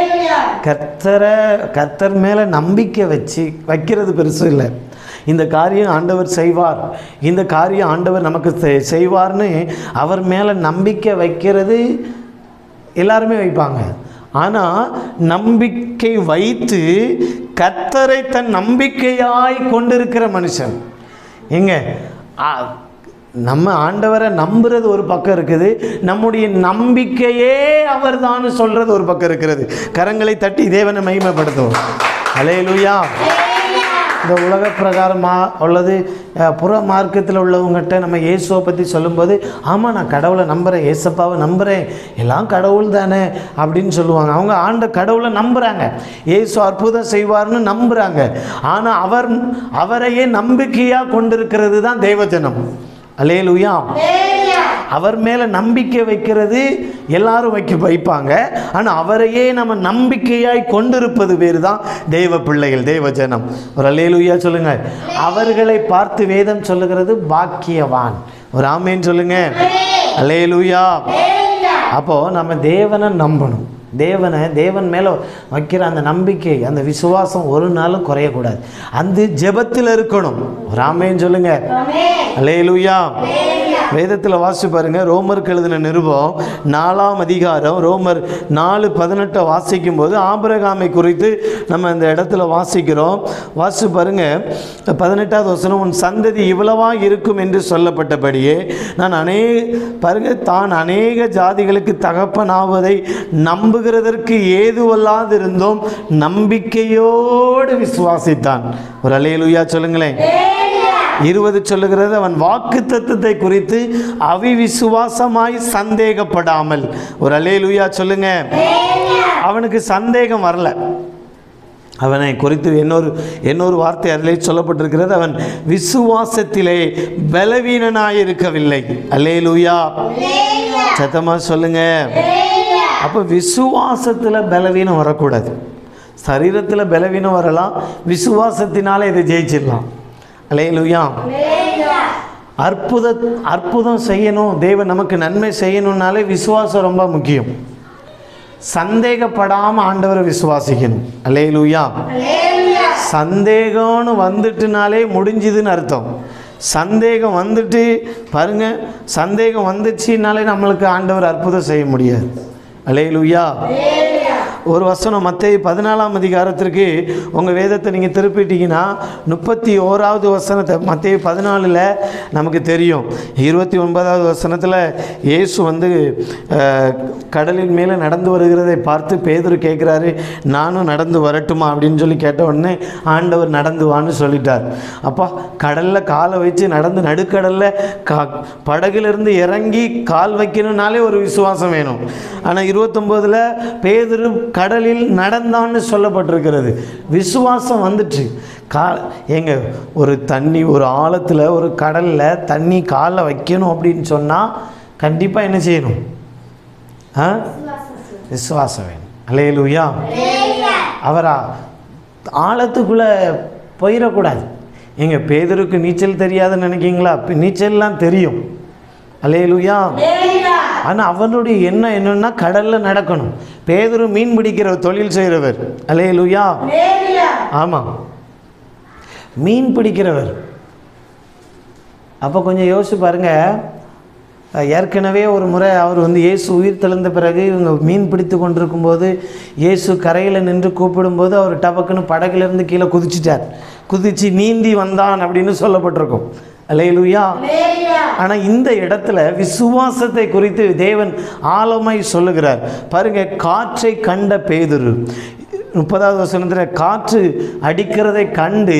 கர்த்தரை கர்த்தர் மேலே நம்பிக்கை வச்சு வைக்கிறது பெருசு இல்லை இந்த காரியம் ஆண்டவர் செய்வார் இந்த காரியம் ஆண்டவர் நமக்கு செ- செய்வார்னு அவர் மேலே நம்பிக்கை வைக்கிறது எல்லாருமே வைப்பாங்க ஆனால் நம்பிக்கை வைத்து கர்த்தரை தன் நம்பிக்கையாய் கொண்டிருக்கிற மனுஷன் எங்க ஆ, நம்ம ஆண்டவரை நம்புறது ஒரு பக்கம் இருக்குது நம்முடைய நம்பிக்கையே அவர்தான் சொல்றது ஒரு பக்கம் இருக்கிறது கரங்களை தட்டி தேவனை மகிமைப்படுத்துவோம் அலையலுயா இந்த உலக பிரகாரமாக உள்ளது அஹ், புற மார்க்கத்தில் உள்ளவங்ககிட்ட நம்ம இயேசுவை பற்றி சொல்லும்போது ஆமாம் நான் கடவுளை நம்புகிறேன் ஏசப்பாவை நம்புகிறேன் எல்லாம் கடவுள் தானே அப்படின்னு சொல்லுவாங்க அவங்க ஆண்ட கடவுளை நம்புகிறாங்க இயேசு அற்புதம் செய்வார்னு நம்புகிறாங்க ஆனால் அவர் அவரையே நம்பிக்கையாக கொண்டிருக்கிறது தான் தேவஜனம் அலேலுயா அவர் மேலே நம்பிக்கை வைக்கிறது எல்லாரும் வைக்க வைப்பாங்க ஆனால் அவரையே நம்ம நம்பிக்கையாய் கொண்டிருப்பது பேர் தான் தெய்வ பிள்ளைகள் தெய்வ ஜனம் ஒரு அலேலுயா சொல்லுங்க அவர்களை பார்த்து வேதம் சொல்லுகிறது பாக்கியவான் ஒரு ஆமேன்னு சொல்லுங்க அலேலுயா அப்போ நம்ம தேவனை நம்பணும் தேவனை தேவன் மேலே வைக்கிற அந்த நம்பிக்கை அந்த விசுவாசம் ஒரு நாளும் குறையக்கூடாது அந்த ஜெபத்தில் இருக்கணும் ஒரு ஆமேன்னு சொல்லுங்க அலேலுயா வேதத்தில் வாசி பாருங்க ரோமருக்கு எழுதின நிருபம் நாலாம் அதிகாரம் ரோமர் நாலு பதினெட்டை வாசிக்கும் போது ஆபிரகாமை குறித்து நம்ம இந்த இடத்துல வாசிக்கிறோம் வாசி பாருங்க பதினெட்டாவது வசனம் உன் சந்ததி இவ்வளவாக இருக்கும் என்று சொல்லப்பட்டபடியே நான் அநேக பாருங்க தான் அநேக ஜாதிகளுக்கு தகப்பனாவதை நம்புகிறதற்கு ஏதுவல்லாதிருந்தோம் நம்பிக்கையோடு விசுவாசித்தான் ஒரு அலையலுயா சொல்லுங்களேன் இருபது சொல்லுகிறது அவன் வாக்கு தத்துவத்தை குறித்து அவிவிசுவாசமாய் சந்தேகப்படாமல் ஒரு அலேலுயா சொல்லுங்க அவனுக்கு சந்தேகம் வரல அவனை குறித்து இன்னொரு இன்னொரு வார்த்தை அதிலே சொல்லப்பட்டிருக்கிறது அவன் விசுவாசத்திலே பலவீனனாய் இருக்கவில்லை அல்லேலூயா சத்தமா சொல்லுங்க அப்போ விசுவாசத்தில் பலவீனம் வரக்கூடாது சரீரத்தில் பலவீனம் வரலாம் விசுவாசத்தினால இதை ஜெயிச்சிடலாம் அல்லேலூயா அற்புத அற்புதம் செய்யணும் தேவன் நமக்கு நன்மை செய்யணும்னாலே விசுவாசம் ரொம்ப முக்கியம் சந்தேகப்படாமல் ஆண்டவரை விசுவாசிக்கணும் அல்லேலூயா சந்தேகம்னு வந்துட்டுனாலே முடிஞ்சுதுன்னு அர்த்தம் சந்தேகம் வந்துட்டு பாருங்க சந்தேகம் வந்துச்சுனாலே நம்மளுக்கு ஆண்டவர் அற்புதம் செய்ய முடியாது அல்லேலூயா ஒரு வசனம் மத்திய பதினாலாம் அதிகாரத்திற்கு உங்கள் வேதத்தை நீங்கள் திருப்பிட்டீங்கன்னா முப்பத்தி ஓராவது வசனத்தை மத்திய பதினாலில் நமக்கு தெரியும் இருபத்தி ஒன்பதாவது வசனத்தில் இயேசு வந்து அஹ், கடலின் மேலே நடந்து வருகிறதை பார்த்து பேதுரு கேட்குறாரு நானும் நடந்து வரட்டுமா அப்படின்னு சொல்லி கேட்ட உடனே ஆண்டவர் நடந்து வான்னு சொல்லிட்டார் அப்பா கடலில் காலை வச்சு நடந்து நடுக்கடலில் கா படகுலேருந்து இறங்கி கால் வைக்கணும்னாலே ஒரு விசுவாசம் வேணும் ஆனால் இருபத்தொம்போதில் பேதுரு கடலில் நடந்தான்னு சொல்லப்பட்டிருக்கிறது விசுவாசம் வந்துச்சு கா எங்க ஒரு தண்ணி ஒரு ஆழத்தில் ஒரு கடலில் தண்ணி காலை வைக்கணும் அப்படின்னு சொன்னால் கண்டிப்பாக என்ன செய்யணும் ஆ விசுவாசம் வேணும் அலையலூயா அவரா ஆழத்துக்குள்ளே போயிடக்கூடாது எங்க பேதருக்கு நீச்சல் தெரியாதுன்னு நினைக்கிங்களா இப்ப நீச்சல்லாம் தெரியும் அலையலூயா ஆனால் அவனுடைய எண்ணம் என்னன்னா கடலில் நடக்கணும் பேதரு மீன் பிடிக்கிற தொழில் செய்கிறவர் அலையலூயா ஆமாம் மீன் பிடிக்கிறவர் அப்போ கொஞ்சம் யோசிச்சு பாருங்க அஹ், ஏற்கனவே ஒரு முறை அவர் வந்து இயேசு உயிர் தெழுந்த பிறகு இவங்க மீன் பிடித்து கொண்டிருக்கும்போது இயேசு கரையில் நின்று கூப்பிடும்போது அவர் டபக்குன்னு படகுலேருந்து கீழே குதிச்சிட்டார் குதிச்சு நீந்தி வந்தான் அப்படின்னு சொல்லப்பட்டிருக்கும் அலையலுயா ஆனால் இந்த இடத்துல விசுவாசத்தை குறித்து தேவன் ஆழமாய் சொல்லுகிறார் பாருங்க காற்றை கண்ட பேதுரு முப்பதாவது வசனத்தில் காற்று அடிக்கிறதை கண்டு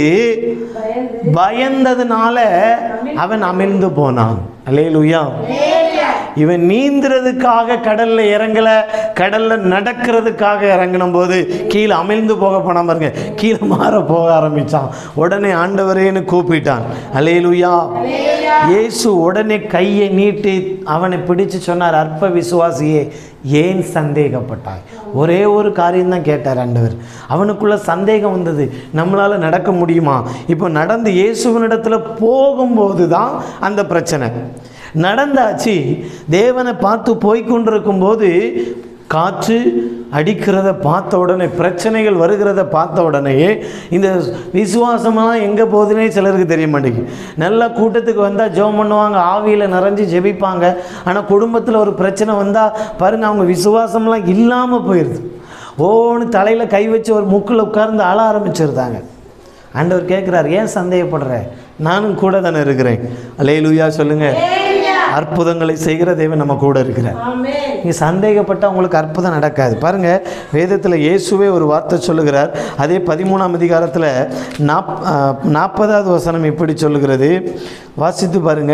பயந்ததுனால அவன் அமிழ்ந்து போனான் அல்லேலூயா இவன் நீந்துறதுக்காக கடல்ல இறங்கல கடல்ல நடக்கிறதுக்காக இறங்கின போது கீழே அமிழ்ந்து போக போனான் பாருங்க கீழே மாற போக ஆரம்பிச்சான் உடனே ஆண்டவரேன்னு கூப்பிட்டான் அல்லேலூயா இயேசு உடனே கையை நீட்டி அவனை பிடிச்சு சொன்னார் அற்ப விசுவாசியே ஏன் சந்தேகப்பட்டாய் ஒரே ஒரு காரியம் தான் கேட்டார் ஆண்டவர் அவனுக்குள்ள சந்தேகம் வந்தது நம்மளால நடக்க முடியுமா இப்போ நடந்து இயேசுவினிடத்துல போகும்போது தான் அந்த பிரச்சனை நடந்தாச்சு தேவனை பார்த்து போய்க்கொண்டிருக்கும் போது காற்று அடிக்கிறத பார்த்த உடனே பிரச்சனைகள் வருகிறத பார்த்த உடனேயே இந்த விசுவாசமெல்லாம் எங்கே போகுதுன்னே சிலருக்கு தெரிய மாட்டேங்குது நல்லா கூட்டத்துக்கு வந்தால் ஜெபம் பண்ணுவாங்க ஆவியில் நிறைஞ்சு ஜெபிப்பாங்க ஆனால் குடும்பத்தில் ஒரு பிரச்சனை வந்தால் பாருங்க அவங்க விசுவாசம்லாம் இல்லாமல் போயிடுது ஓன்னு தலையில் கை வச்சு ஒரு முக்கில் உட்கார்ந்து அழ ஆரம்பிச்சிருந்தாங்க ஆண்டவர் கேட்குறாரு ஏன் சந்தேகப்படுற நானும் கூட தானே இருக்கிறேன் அலேலுயா சொல்லுங்க அற்புதங்களை செய்கிற தேவன் நம்ம கூட இருக்கிறார் நீ சந்தேகப்பட்டால் உங்களுக்கு அற்புதம் நடக்காது பாருங்க வேதத்தில் இயேசுவே ஒரு வார்த்தை சொல்லுகிறார் அதே பதிமூணாம் அதிகாரத்தில் நாப் நாற்பதாவது வசனம் இப்படி சொல்லுகிறது வாசித்து பாருங்க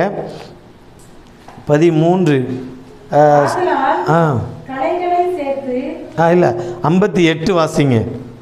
பதிமூன்று ஆ, ஆதலால் ஆ களைகளை சேர்த்து ஆ இல்லை ஐம்பத்தி எட்டு வாசிங்க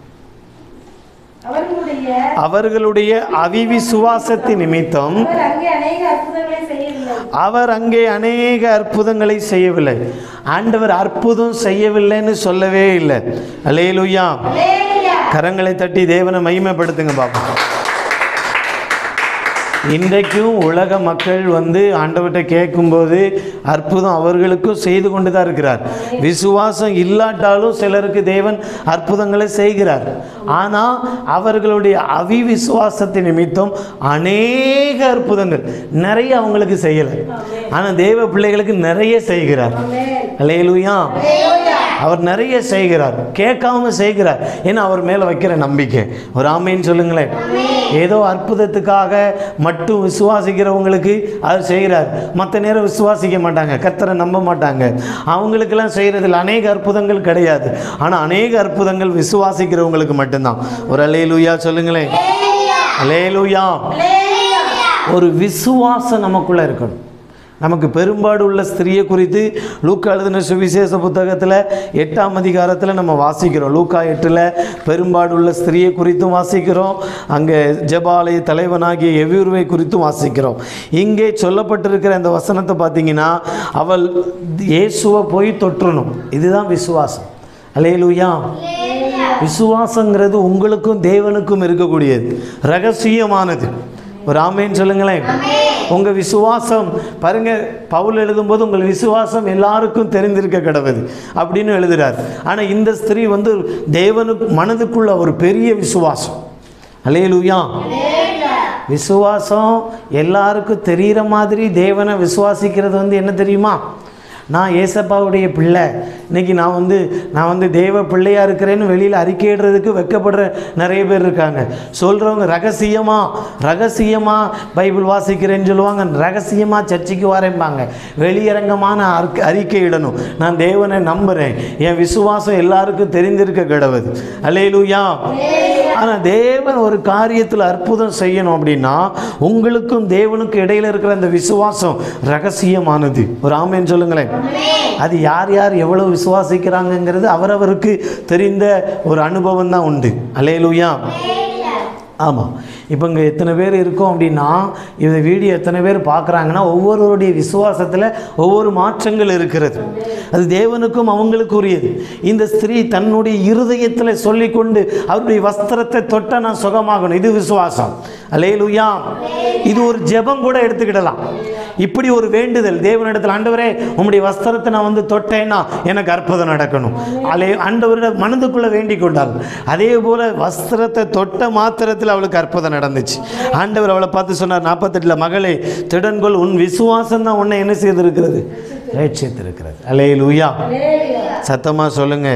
அவர்களுடைய அவர்களுடைய அவிவிசுவாசத்தின் நிமித்தம் அவர் அங்கே அநேக அற்புதங்களை செய்யவில்லை அவர் அங்கே அநேக அற்புதங்களை செய்யவில்லை ஆண்டவர் அற்புதம் செய்யவில்லைன்னு சொல்லவே இல்லை அலேலுயா கரங்களை தட்டி தேவனை மகிமைப்படுத்துங்க பாப்பா இன்றைக்கும் உலக மக்கள் வந்து ஆண்டவர்கிட்ட கேட்கும்போது அற்புதம் அவர்களுக்கும் செய்து கொண்டு தான் இருக்கிறார் விசுவாசம் இல்லாட்டாலும் சிலருக்கு தேவன் அற்புதங்களை செய்கிறார் ஆனால் அவர்களுடைய அவிவிசுவாசத்தின் நிமித்தம் அநேக அற்புதங்கள் நிறைய அவங்களுக்கு செய்யலை ஆனால் தேவ பிள்ளைகளுக்கு நிறைய செய்கிறார் அல்லேலூயா அவர் நிறைய செய்கிறார் கேட்காம செய்கிறார் ஏன்னா அவர் மேலே வைக்கிற நம்பிக்கை ஒரு ஆமைன்னு சொல்லுங்களேன் ஏதோ அற்புதத்துக்காக மட்டும் விசுவாசிக்கிறவங்களுக்கு அவர் செய்கிறார் மற்ற நேரம் விசுவாசிக்க மாட்டாங்க கர்த்தரை நம்ப மாட்டாங்க அவங்களுக்கெல்லாம் செய்கிறதில் அநேக அற்புதங்கள் கிடையாது ஆனால் அநேக அற்புதங்கள் விசுவாசிக்கிறவங்களுக்கு மட்டும்தான் ஒரு அலேலுயா சொல்லுங்களேன் அலேலுயா ஒரு விசுவாசம் நமக்குள்ளே இருக்கணும் நமக்கு பெரும்பாடு உள்ள ஸ்திரியை குறித்து லூக்கா எழுதின சுவிசேஷ புத்தகத்தில் எட்டாம் அதிகாரத்தில் நம்ம வாசிக்கிறோம் லூக்கா எட்டில் பெரும்பாடு உள்ள ஸ்திரியை குறித்தும் வாசிக்கிறோம் அங்கே ஜெபாலய தலைவனாகிய எவ்வியுருவை குறித்தும் வாசிக்கிறோம் இங்கே சொல்லப்பட்டிருக்கிற இந்த வசனத்தை பார்த்தீங்கன்னா அவள் இயேசுவை போய் தொற்றணும் இதுதான் விசுவாசம் அலேலுயா விசுவாசங்கிறது உங்களுக்கும் தேவனுக்கும் இருக்கக்கூடியது ரகசியமானது ஒரு ஆமேன்னு சொல்லுங்களேன் உங்க விசுவாசம் பாருங்க பவுல் எழுதும்போது உங்கள் விசுவாசம் எல்லாருக்கும் தெரிந்திருக்க கிடவுது அப்படின்னு எழுதுறார் ஆனா இந்த ஸ்திரீ வந்து தேவனுக்கு மனதுக்குள்ள ஒரு பெரிய விசுவாசம் அலேலுயா விசுவாசம் எல்லாருக்கும் தெரிகிற மாதிரி தேவனை விசுவாசிக்கிறது வந்து என்ன தெரியுமா நான் ஏசப்பாவுடைய பிள்ளை இன்னைக்கு நான் வந்து நான் வந்து தேவ பிள்ளையா இருக்கிறேன்னு வெளியில் அறிக்கையிடுறதுக்கு வெட்கப்படுற நிறைய பேர் இருக்காங்க சொல்கிறவங்க ரகசியமாக ரகசியமாக பைபிள் வாசிக்கிறேன்னு சொல்லுவாங்க ரகசியமாக சர்ச்சைக்கு வரேன்பாங்க வெளியரங்கமான அறிக்கை அறிக்கையிடணும் நான் தேவனை நம்புகிறேன் என் விசுவாசம் எல்லாருக்கும் தெரிந்திருக்க கிடவுது அல்லேலூயா ஆனால் தேவன் ஒரு காரியத்தில் அற்புதம் செய்யணும் அப்படின்னா உங்களுக்கும் தேவனுக்கும் இடையில இருக்கிற அந்த விசுவாசம் ரகசியமானது ஒரு ஆமேன்னு சொல்லுங்களேன் அது யார் யார் எவ்வளவு விசுவாசிக்கிறாங்கங்கிறது அவரவருக்கு தெரிந்த ஒரு அனுபவம் தான் உண்டு அலேலுயா ஆமாம் இப்போ இங்கே எத்தனை பேர் இருக்கோம் அப்படின்னா இந்த வீடியோ எத்தனை பேர் பார்க்குறாங்கன்னா ஒவ்வொருவருடைய விசுவாசத்தில் ஒவ்வொரு மாற்றங்கள் இருக்கிறது அது தேவனுக்கும் அவங்களுக்கு உரியது இந்த ஸ்திரீ தன்னுடைய இருதயத்தில் சொல்லிக்கொண்டு அவருடைய வஸ்திரத்தை தொட்ட நான் சுகமாகணும் இது விசுவாசம் அலேலுயா இது ஒரு ஜெபம் கூட எடுத்துக்கிடலாம் இப்படி ஒரு வேண்டுதல் தேவனிடத்தில் ஆண்டவரே உம்முடைய வஸ்திரத்தை நான் வந்து தொட்டேன்னா எனக்கு அற்புதம் நடக்கணும் அலே ஆண்டவரிட மனதுக்குள்ளே வேண்டிக் கொண்டாள் அதே போல வஸ்திரத்தை தொட்ட மாத்திரத்தில் அவளுக்கு அற்புதம் நடந்துச்சு ஆண்டவர் அவளை பார்த்து சொன்னார் நாற்பத்தெட்டில் மகளே திடன்கொள் உன் விசுவாசம் தான் உன்னை என்ன செய்திருக்கிறது ரேட்சித்திருக்கிறது அலே லூயா சத்தமாக சொல்லுங்க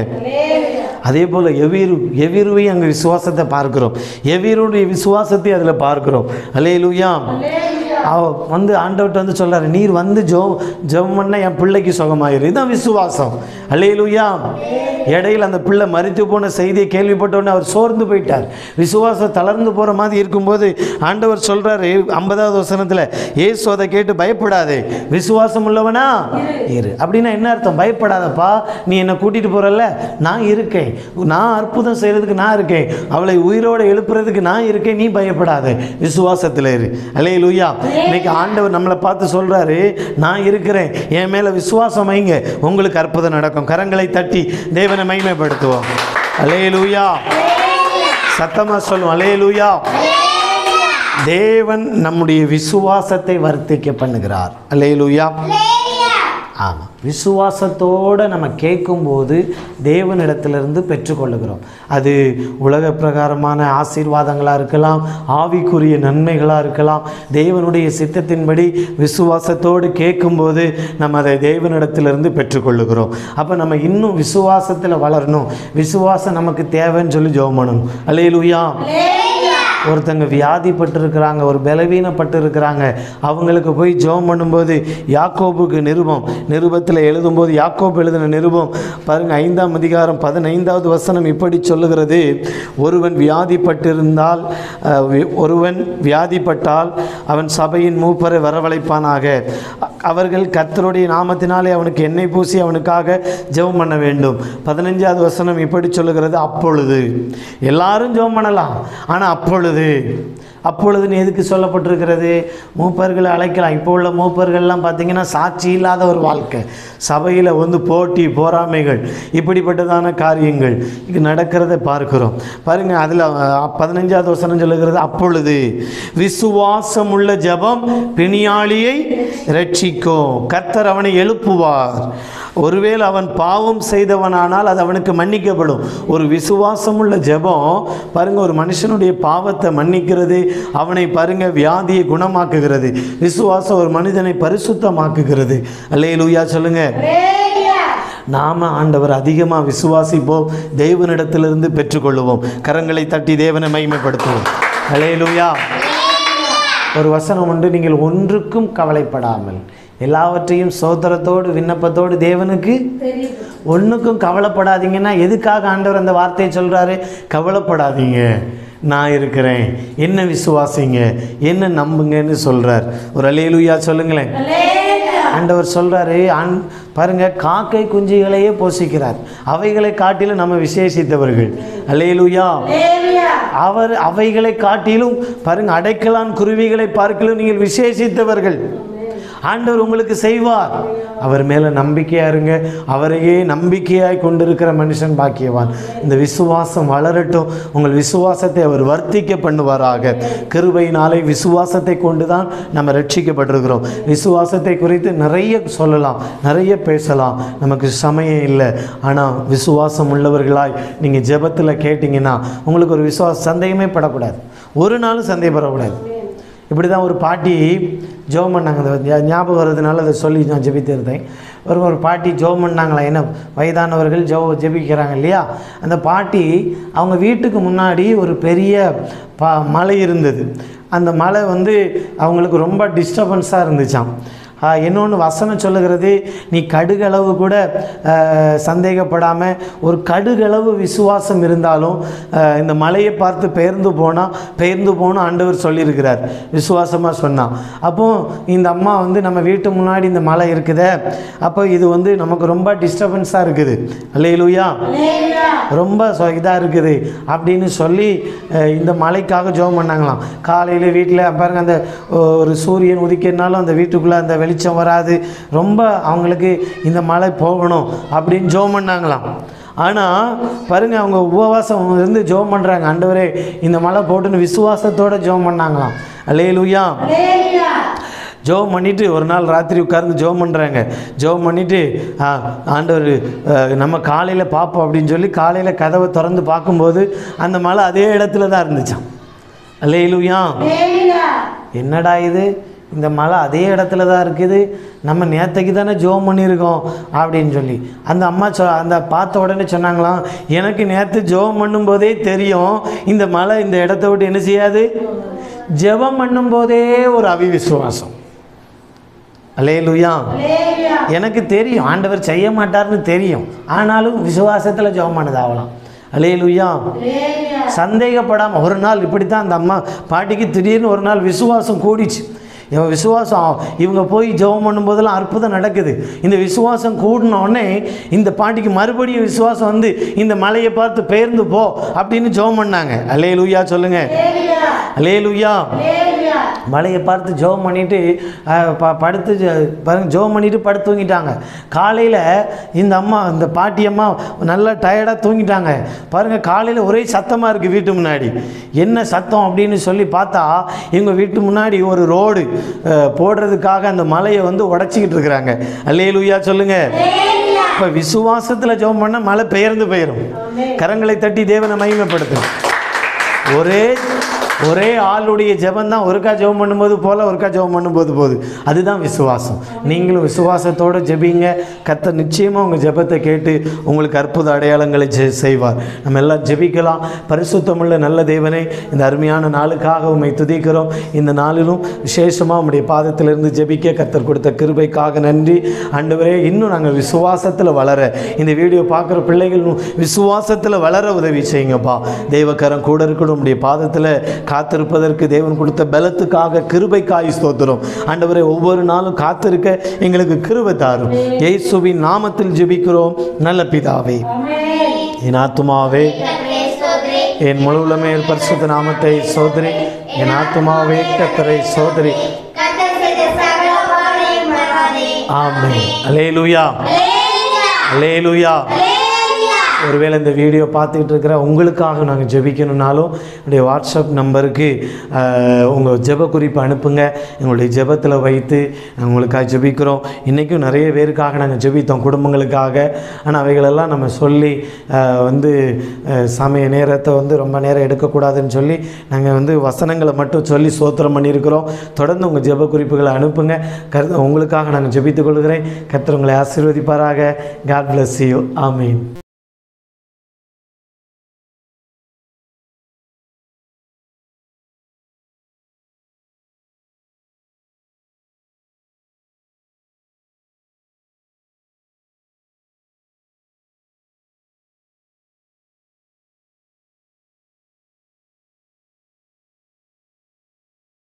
அதே போல் எவீரு எவீருவையும் அங்கே விசுவாசத்தை பார்க்கிறோம் எவீருடைய விசுவாசத்தை அதில் பார்க்கிறோம் அலே லூயா அவ வந்து ஆண்டவர்கிட்ட வந்து சொல்றாரு நீர் வந்து ஜோ ஜெபம் பண்ண என் பிள்ளைக்கு சுகமாயிரு இதுதான் விசுவாசம் அல்லேலூயா இடையில அந்த பிள்ளை மறித்து போன செய்தியை கேள்விப்பட்ட உடனே அவர் சோர்ந்து போயிட்டார் விசுவாசம் தளர்ந்து போகிற மாதிரி இருக்கும்போது ஆண்டவர் சொல்றாரு ஐம்பதாவது வசனத்தில் ஏசு அதை கேட்டு பயப்படாதே விசுவாசம் உள்ளவனா இரு அப்படின்னா என்ன அர்த்தம் பயப்படாதப்பா நீ என்னை கூட்டிட்டு போறல்ல நான் இருக்கேன் நான் அற்புதம் செய்யறதுக்கு நான் இருக்கேன் அவளை உயிரோட எழுப்புறதுக்கு நான் இருக்கேன் நீ பயப்படாத விசுவாசத்தில் இரு அலே லூயா இன்னைக்கு ஆண்டவர் நம்மளை பார்த்து சொல்றாரு நான் இருக்கிறேன் என் மேல விசுவாசம் வைங்க உங்களுக்கு அற்புதம் நடக்கும் கரங்களை தட்டி தேவனை மகிமைப்படுத்துவோம் அலே லூயா சத்தமா சொல்லுவோம் அலே லூயா தேவன் நம்முடைய விசுவாசத்தை வர்த்திக்க பண்ணுகிறார் அலே லூயா ஆமாம் விசுவாசத்தோடு நம்ம கேட்கும்போது தேவனிடத்திலிருந்து பெற்றுக்கொள்ளுகிறோம் அது உலக பிரகாரமான ஆசீர்வாதங்களாக இருக்கலாம் ஆவிக்குரிய நன்மைகளாக இருக்கலாம் தேவனுடைய சித்தத்தின்படி விசுவாசத்தோடு கேட்கும்போது நம்ம அதை தேவனிடத்திலிருந்து பெற்றுக்கொள்ளுகிறோம் அப்போ நம்ம இன்னும் விசுவாசத்தில் வளரணும் விசுவாசம் நமக்கு தேவைன்னு சொல்லி ஜெபம் பண்ணணும் அல்லேலூயா ஒருத்தங்க வியாதிப்பட்டிருக்கிறாங்க ஒரு பலவீனப்பட்டு இருக்கிறாங்க அவங்களுக்கு போய் ஜெபம் பண்ணும்போது யாக்கோபுக்கு நிருபம் நிருபத்தில் எழுதும்போது யாக்கோபு எழுதின நிருபம் பாருங்க ஐந்தாம் அதிகாரம் பதினைந்தாவது வசனம் இப்படி சொல்லுகிறது ஒருவன் வியாதிப்பட்டிருந்தால் அஹ், வி- ஒருவன் வியாதிப்பட்டால் அவன் சபையின் மூப்பரை வரவழைப்பானாக அவர்கள் கர்த்தருடைய நாமத்தினாலே அவனுக்கு எண்ணெய் பூசி அவனுக்காக ஜெபம் பண்ண வேண்டும் பதினஞ்சாவது வசனம் இப்படி சொல்லுகிறது அப்பொழுது எல்லாரும் ஜெபம் பண்ணலாம் ஆனால் அப்பொழுது அப்பொழுதுன்னு எதுக்கு சொல்லப்பட்டிருக்கிறது மூப்பர்களை அழைக்கலாம் இப்போ உள்ள மூப்பர்கள்லாம் பார்த்தீங்கன்னா சாட்சி இல்லாத ஒரு வாழ்க்கை சபையில் வந்து போட்டி போராமைகள் இப்படிப்பட்டதான காரியங்கள் இங்கு நடக்கிறதை பார்க்கிறோம் பாருங்க அதில் பதினஞ்சாவது வசனம் சொல்லுகிறது அப்பொழுது விசுவாசம் உள்ள ஜெபம் பிணியாளியை ரட்சிக்கும் கர்த்தர் அவனை எழுப்புவார் ஒருவேளை அவன் பாவம் செய்தவனானால் அது அவனுக்கு மன்னிக்கப்படும் ஒரு விசுவாசமுள்ள ஜெபம் பாருங்க ஒரு மனுஷனுடைய பாவத்தை மன்னிக்கிறது அவனை பாருங்க வியாதியை குணமாக்குகிறது விசுவாசம் ஒரு மனிதனை பரிசுத்தமாக்குகிறது அல்லேலூயா சொல்லுங்க நாம ஆண்டவர் அதிகமாக விசுவாசிப்போம் தேவனிடத்திலிருந்து பெற்றுக்கொள்ளுவோம் கரங்களை தட்டி தேவனை மகிமைப்படுத்துவோம் அல்லேலூயா ஒரு வசனம் உண்டு நீங்கள் ஒன்றுக்கும் கவலைப்படாமல் எல்லாவற்றையும் சோதரத்தோடு விண்ணப்பத்தோடு தேவனுக்கு தெரியுது ஒன்றுக்கும் கவலைப்படாதீங்கன்னா எதுக்காக ஆண்டவர் அந்த வார்த்தையை சொல்கிறாரு கவலைப்படாதீங்க நான் இருக்கிறேன் என்ன விசுவாசிங்க என்ன நம்புங்கன்னு சொல்கிறார் ஒரு அலேலுயா சொல்லுங்களேன் ஆண்டவர் சொல்கிறாரு ஆண் பாருங்க காக்கை குஞ்சுகளையே போஷிக்கிறார் அவைகளை காட்டிலும் நம்ம விசேஷித்தவர்கள் அலேலுயா அவர் அவைகளை காட்டிலும் பாருங்க அடைக்கலான் குருவிகளை பார்க்கலும் நீங்கள் விசேஷித்தவர்கள் ஆண்டவர் உங்களுக்கு செய்வார் அவர் மேலே நம்பிக்கையா இருங்க அவரையே நம்பிக்கையாய் கொண்டிருக்கிற மனுஷன் பாக்கியவான் இந்த விசுவாசம் வளரட்டும் உங்கள் விசுவாசத்தை அவர் வர்த்திக்க பண்ணுவாராக கிருபையினாலே விசுவாசத்தை கொண்டு தான் நம்ம ரட்சிக்கப்பட்டிருக்கிறோம் விசுவாசத்தை குறித்து நிறைய சொல்லலாம் நிறைய பேசலாம் நமக்கு சமயம் இல்லை ஆனால் விசுவாசம் உள்ளவர்களாய் நீங்கள் ஜெபத்தில் கேட்டிங்கன்னா உங்களுக்கு ஒரு விசுவாச சந்தேகமே படக்கூடாது ஒரு நாளும் சந்தேகப்படக்கூடாது இப்படி தான் ஒரு பாட்டி ஜோம் பண்ணாங்க அந்த ஞா- ஞாபகம் வர்றதுனால அதை சொல்லி நான் ஜெபித்திருந்தேன் ஒரு ஒரு பாட்டி ஜோம் பண்ணாங்களா என்ன வயதானவர்கள் ஜோ ஜெபிக்கிறாங்க இல்லையா அந்த பாட்டி அவங்க வீட்டுக்கு முன்னாடி ஒரு பெரிய ப மலை இருந்தது அந்த மலை வந்து அவங்களுக்கு ரொம்ப டிஸ்டர்பன்ஸாக இருந்துச்சாம் இன்னொன்று வசனம் சொல்லுகிறது நீ கடுகளவு கூட சந்தேகப்படாமல் ஒரு கடுகளவு விசுவாசம் இருந்தாலும் அஹ், இந்த மலையை பார்த்து பெயர்ந்து போனால் பெயர்ந்து போகணும் ஆண்டவர் சொல்லியிருக்கிறார் விசுவாசமாக சொன்னான் அப்போ இந்த அம்மா வந்து நம்ம வீட்டு முன்னாடி இந்த மலை இருக்குதே அப்போ இது வந்து நமக்கு ரொம்ப டிஸ்டர்பன்ஸாக இருக்குது அல்லையிலுயா ரொம்ப இதாக இருக்குது அப்படின்னு சொல்லி அஹ், இந்த மலைக்காக ஜெபம் பண்ணாங்களாம் காலையில் வீட்டில் பாருங்க அந்த ஒ- ஒரு சூரியன் உதிக்கிறனாலும் அந்த வீட்டுக்குள்ளே அந்த வெளிச்சம் வராது ரொம்ப அவங்களுக்கு இந்த மலை போகணும் அப்படின்னு ஜெபம் பண்ணாங்களாம் ஆனால் பாருங்க அவங்க உபவாசம் இருந்து ஜெபம் பண்ணுறாங்க ஆண்டவரே இந்த மலை போட்டுன்னு விசுவாசத்தோட ஜெபம் பண்ணாங்களாம் அல்லேலூயா ஜெபம் பண்ணிட்டு ஒரு நாள் ராத்திரி உட்கார்ந்து ஜெபம் பண்ணுறாங்க ஜெபம் பண்ணிட்டு ஆ, ஆண்டவர் அஹ், நம்ம காலையில் பார்ப்போம் அப்படின்னு சொல்லி காலையில் கதவை திறந்து பார்க்கும்போது அந்த மலை அதே இடத்துல தான் இருந்துச்சாம் அல்லேலூயா என்னடா இது இந்த மலை அதே இடத்துல தான் இருக்குது நம்ம நேத்தைக்கு தானே ஜோம் பண்ணியிருக்கோம் அப்படின்னு சொல்லி அந்த அம்மா சொ அந்த பார்த்த உடனே சொன்னாங்களாம் எனக்கு நேற்று ஜோம் பண்ணும்போதே தெரியும் இந்த மலை இந்த இடத்த விட்டு என்ன செய்யாது ஜெபம் பண்ணும்போதே ஒரு அவிவிசுவாசம் அல்லேலூயா எனக்கு தெரியும் ஆண்டவர் செய்ய மாட்டார்னு தெரியும் ஆனாலும் விசுவாசத்தில் ஜெபம் பண்ணதாகலாம் அல்லேலூயா சந்தேகப்படாமல் ஒரு நாள் இப்படி தான் அந்த அம்மா பாட்டிக்கு திடீர்னு ஒரு நாள் விசுவாசம் கூடிச்சு இவன் விசுவாசம் இவங்க போய் ஜெபம் பண்ணும்போதெல்லாம் அற்புதம் நடக்குது இந்த விசுவாசம் கூடின உடனே இந்த பாட்டிக்கு மறுபடியும் விசுவாசம் வந்து இந்த மலையை பார்த்து பெயர்ந்து போ அப்படின்னு ஜெபம் பண்ணாங்க அல்லே லூயா சொல்லுங்க அல்லே லூயா மலையை பார்த்து ஜெபம் பண்ணிட்டு அஹ், ப படுத்து ஜ- பாருங்க ஜெபம் பண்ணிட்டு படுத்து தூங்கிட்டாங்க காலையில் இந்த அம்மா இந்த பாட்டி அம்மா நல்லா டயர்டாக தூங்கிட்டாங்க பாருங்க காலையில் ஒரே சத்தமாக இருக்குது வீட்டு முன்னாடி என்ன சத்தம் அப்படின்னு சொல்லி பார்த்தா இவங்க வீட்டு முன்னாடி ஒரு ரோடு அஹ், போடுறதுக்காக அந்த மலையை வந்து உடச்சிக்கிட்டு இருக்கிறாங்க அல்லேலூயா சொல்லுங்க இப்போ விசுவாசத்தில் ஜெபம் பண்ணால் மழை பெயர்ந்து பெயரும் கரங்களை தட்டி தேவனை மகிமைப்படுத்தும் ஒரே ஒரே ஆளுடைய ஜெபம் தான் ஒருக்கா ஜெபம் பண்ணும்போது போல ஒருக்கா ஜெபம் பண்ணும்போது போது அதுதான் விசுவாசம் நீங்களும் விசுவாசத்தோடு ஜெபிங்க கத்த நிச்சயமாக உங்கள் ஜெபத்தை கேட்டு உங்களுக்கு அற்புத அடையாளங்களை செ- செய்வார் நம்ம எல்லாம் ஜெபிக்கலாம் பரிசுத்தமுள்ள நல்ல தேவனை இந்த அருமையான நாளுக்காக உண்மை துதிக்கிறோம் இந்த நாளிலும் விசேஷமாக உம்முடைய பாதத்திலிருந்து ஜெபிக்க கத்தர் கொடுத்த கிருபைக்காக நன்றி ஆண்டவரே இன்னும் நாங்கள் விசுவாசத்தில் வளர இந்த வீடியோ பார்க்குற பிள்ளைகள் விசுவாசத்தில் வளர உதவி செய்யுங்கப்பா தெய்வக்கரம் கூட இருக்கணும் உம்முடைய பாதத்தில் காத்திருப்பதற்கு தேவன் கொடுத்த பலத்துக்காக கிருபைக்காய் ஸ்தோத்திரம் ஆண்டவரே ஒவ்வொரு நாளும் காத்திருக்க எங்களுக்கு கிருபை தாரும் இயேசுவின் நாமத்தில் ஜெபிக்கிறோம் நல்ல பிதாவே என் ஆத்துமாவே என் முழு உலமே பரிசுத்த நாமத்தை சோதரி என் ஆத்துமாவே கத்தரை சோதரி கர்த்தர் செய்த சகல உபகாரங்களையும் மறவாதே. ஆமென் அலேலுயா அல்லேலூயா. அலேலுயா அல்லேலூயா. ஒருவேளை இந்த வீடியோ பார்த்துக்கிட்டு இருக்கிற உங்களுக்காக நாங்கள் ஜெபிக்கணும்னாலும் என்னுடைய வாட்ஸ்அப் நம்பருக்கு உங்கள் ஜெப குறிப்பு அனுப்புங்க எங்களுடைய ஜெபத்தில் வைத்து உங்களுக்காக ஜெபிக்கிறோம் இன்றைக்கும் நிறைய பேருக்காக நாங்கள் ஜெபித்தோம் குடும்பங்களுக்காக ஆனால் அவைகளெல்லாம் நம்ம சொல்லி ஆஹ், வந்து ஆஹ், சமய நேரத்தை வந்து ரொம்ப நேரம் எடுக்கக்கூடாதுன்னு சொல்லி நாங்கள் வந்து வசனங்களை மட்டும் சொல்லி சோத்திரம் பண்ணியிருக்கிறோம் தொடர்ந்து உங்கள் ஜெப குறிப்புகளை அனுப்புங்க கருத்து உங்களுக்காக நாங்கள் ஜெபித்துக் கொள்கிறேன் கர்த்தர் உங்களை ஆசீர்வதிப்பாராக காட் bless you ஆமீன்